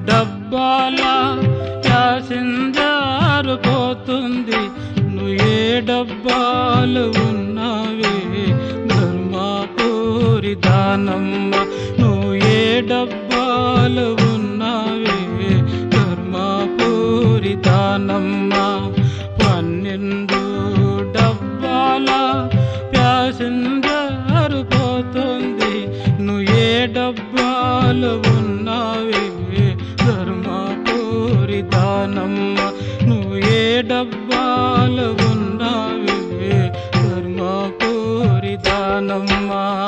డబ్బాల ప్యాసింజర్ పోతుంది నువ్వు ఏ డబ్బాలు ఉన్నావే ధర్మాపూరి దానమ్మ నువ్వు ఏ డబ్బాలు ఉన్నావే ధర్మాపూరి దానమ్మ పన్నెండు డబ్బాల ప్యాసింజర్ పోతుంది నువ్వు ఏ డబ్బాలు ఉన్నావే ధర్మాపూరి దానమ్మ నువ్వు ఏ డబ్బాలు ఉన్నావే ధర్మాపూరి దానమ్మ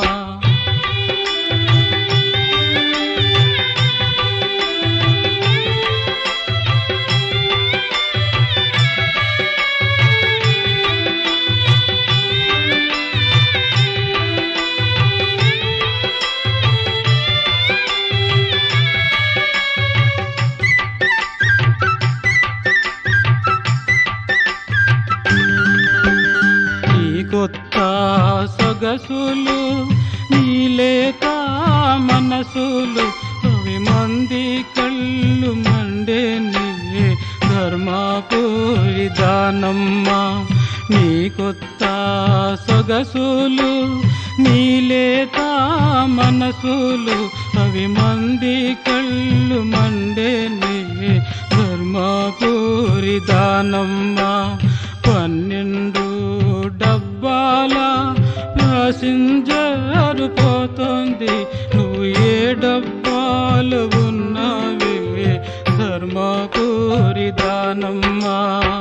ఈ కొత్త సొగసులు నీలేత మనసులు అవి మంది కళ్ళు మండే నీ ధర్మాపూరి దానమ్మ నీ కొత్త సొగసులు నీలేత మనసులు అవి మంది కళ్ళు మండే నీ ధర్మాపూరి దానమ్మ పన్నెండు డబ్బాల ప్యాసింజర్ పోతుంది నువ్వు ఏ డబ్బాలు ఉన్నావే ధర్మపూరి దానమ్మా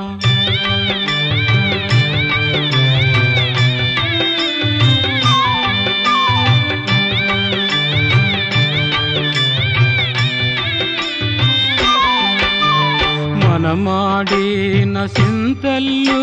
మనమాడిన సింతల్లు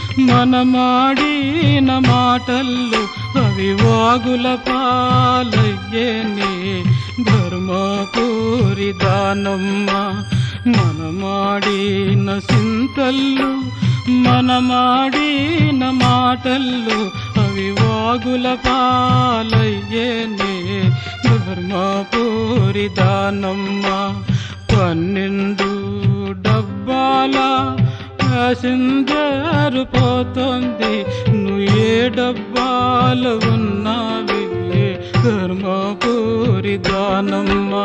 మనమాడిన మాటల్లు అవి వాగుల పాలయ్యేని ధర్మపూరి దానమ్మ మనమాడిన సింతల్లు మనమాడిన మాటల్లు అవి వాగుల పాలయ్యేని ధర్మపూరి దానమ్మ పన్నెండు డబ్బాల ప్యాసింజర్ పోతుంది నువ్వు ఏ డబ్బాలు ఉన్నావి ధర్మపూరి దానమ్మా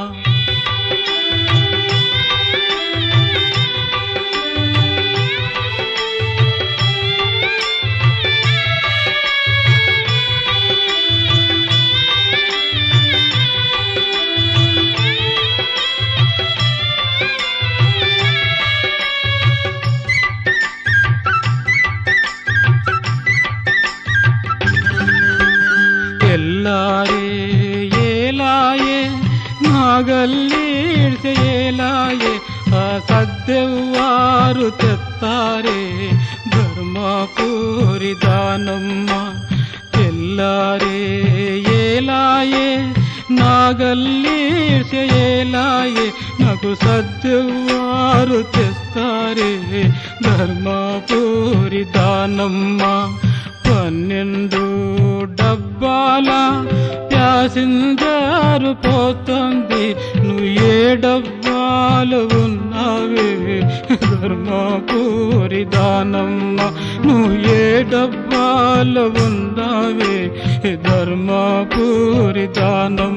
ಎಲ್ಲಾರೇ ಏಲಾಯೆ ನಾಗಲ್ಲೀಡ್ಸೆ ಏಲಾಯೆ ಆ ಸದ್ದೆವ್ವಾರು ತೆತ್ತಾರೆ ಧರ್ಮಪೂರಿ ದಾನಮ್ಮ ಎಲ್ಲಾರೇ ಏಲಾಯೆ నాగల్లీర్చే ఏలాయే నాకు సద్దువారు తెస్తారే ధర్మపూరి దానమ్మ పన్నెండు డబ్బాల ప్యాసింజర్ పోతుంది నువ్వు ఏ డబ్బాలు ఉన్నావే ధర్మపూరి దానమ్మ నువ్వు ఏ డబ్బాలు ఉన్నావే ధర్మపూరి దానమ్మ